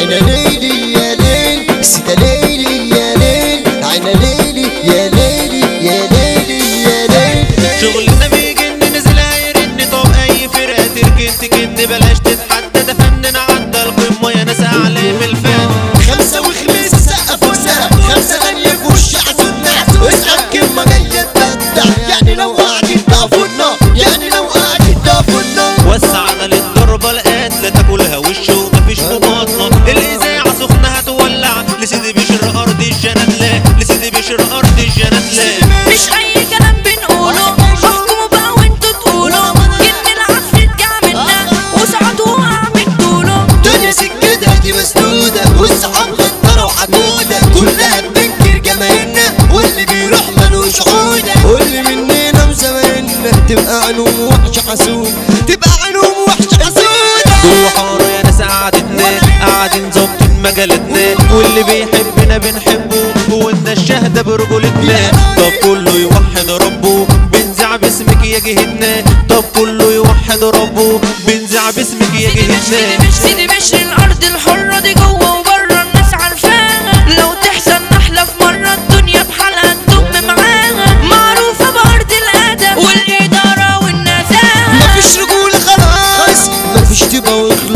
عينا ليلي يا ليل سيدا ليلي يا ليل عينا ليلي يا ليلي يا ليلي يا ليل شغلنا بيجن نزل هيرن طب اي فرقة تركن تكن بلاش تتحدى ده فننا عدى القمة يا ناس اعلام الفن خمسة وخميس سقف وسقف خمسة تانية في وش عزونا اسحب كلمة جاية تبدع يعني لو قاعدين تقفونا يعني لو قاعدين تقفونا وسع على الضربة القاتلة تاكلها وش ومفيش مماطلة الإذاعة سخنة هتولع لسيدي بشر أرض الجنات لسيدي بشر أرض الجنات مش اي كلام بنقوله احكموا بقى وانتوا تقولوا جن العفريت جاملنا وسعد وقع من طوله دنيا سكتها دي مسدودة والصحاب غدارة وعجودة كلها بتنكر جماهيرنا واللي بيروح ملوش عودة واللي مننا وزمايلنا تبقى عينهم وحشة حسودة تبقى عينهم وحشة حسودة جوه حارة يا ناس قعدتنا قاعدين ظابطين مجالتنا واللي بيحبنا بنحبه وإن الشهدة برجولتنا طب كله يوحد ربه بنزع باسمك يا جهتنا طب كله يوحد ربه بنزع باسمك يا جهتنا سيدي بشر الارض الحرة دي جوه وبره الناس عارفاها لو تحصل نحلة في مرة الدنيا بحالها تضم معاها معروفة بأرض الأدب والإدارة والنزاهة مفيش رجولة خلاص مفيش تبقى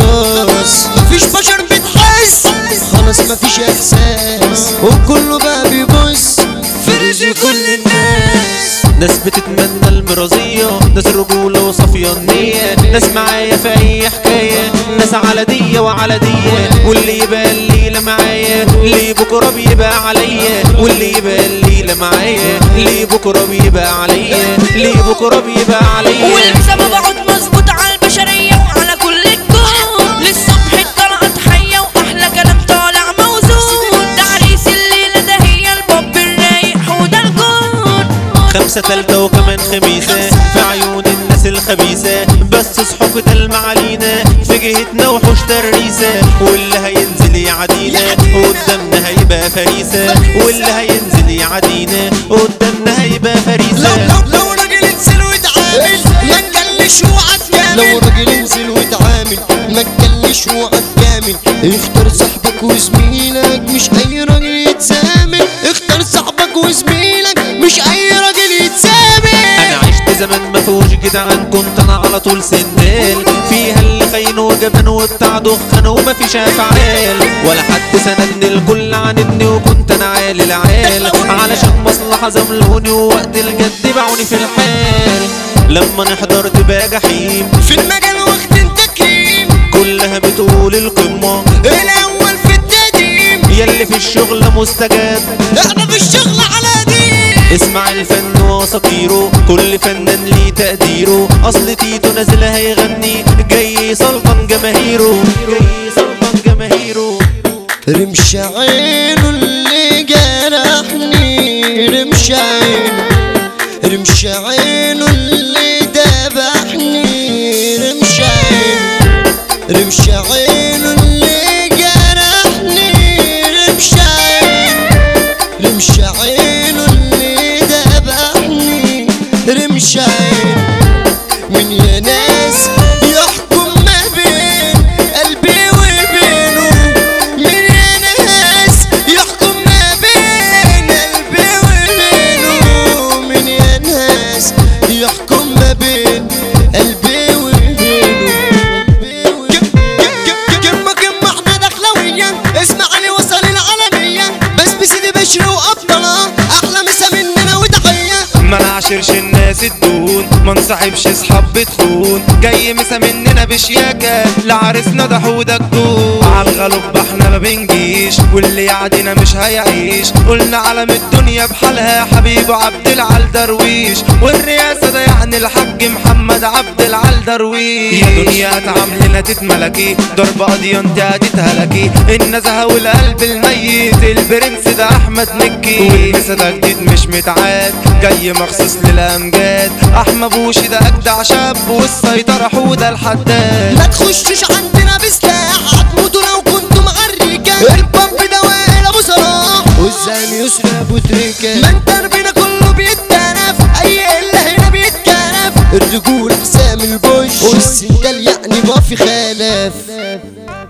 وإخلاص مفيش بشر بتحس خلاص مفيش إحساس وكله بقى بيبص في رزق كل الناس ناس بتتمنى المرازية ناس رجولة وصافية النية ناس معايا في أي حكاية ناس على دية وعلى دية واللي يبقى الليلة معايا اللي بكرة بيبقى عليا واللي يبقى الليلة معايا اللي بكرة بيبقى عليا اللي بكرة بيبقى عليا والحساب بعد مظبوط على البشرية وعلى كل الكون للصبح الطلعة حية وأحلى كلام طالع موزون تعريس الليلة ده هي الباب الرايق حوده الجون خمسة تالتة وكمان خميسة في عيون الناس الخبيثة بس صحوا كده المعالينا في جهتنا وحوش تريسة واللي هينزل يعدينا قدامنا هيبقى فريسة واللي هينزل يعدينا قدامنا هيبقى لو فريسة لو لو راجل انزل واتعامل ما تجلش وعد كامل لو راجل انزل واتعامل ما تجلش وعد كامل اختار صاحبك وزميلك مش اي راجل يتسامل اختار صاحبك وزميلك مش اي راجل يتسامل انا عشت زمان ما فيهوش جدعان كنت انا على طول سندال فيها اللي خاين وجبان وبتاع دخان وما فيش افعال ولا حد سندني الكل عاندني وكنت انا عالي العال علشان مصلحة زملوني ووقت الجد باعوني في الحال لما نحضر تبقى جحيم في المجال واخدين تكريم كلها بتقول القمة الاول في التقديم يلي في الشغل مستجاب احنا في الشغل على دي اسمع الفن واساطيره كل فنان ليه تقديره اصل تيتو نازل هيغني جاي يسلطن جماهيره جاي يسلطن جماهيره رمش عينه اللي جرحني رمش عينه رمش عينه اللي ذبحني رمش عينه رمش عينه اللي جرحني رمش عينه رمش عينه اللي ذبحني رمش عينه من يا ناس يحكم ما بين قلبي وبينه من يا ناس يحكم ما بين قلبي وبينه من يا ناس يحكم ما بين قلبي وبينه كم كم احنا دخلويا اسمعني وصل العالمية بس بسيدي بشر وابطلة احلى مسا مننا وتحية ما نعشرش الناس الدون ما نصاحبش اصحاب بتخون جاي مسا مننا بشياكة لعرسنا ده حودك دون عالغلب احنا ما بنجيش واللي يعدينا مش هيعيش قلنا علم الدنيا بحالها حبيبه عبد العال درويش والرئاسة ده يعني الحاج محمد عبد العال درويش يا دنيا تعاملنا تتملكي ضرب قضية انت هتتهلكي النزهة والقلب الميت البرنس ده احمد مكي والمسا ده جديد مش متعاد جاي مخصوص للامجاد احمد بوشي ده اجدع شاب والسيطرة حودة الحداد ما تخشوش عندنا بسلاح هتموتوا لو كنتوا معركة البامب ده وائل ابو صلاح والزعيم يسرى ابو تريكة ما انت ربنا كله بيتنف اي الا هنا بيتكنف الرجول حسام البوش والسندال يعني ما في خلاف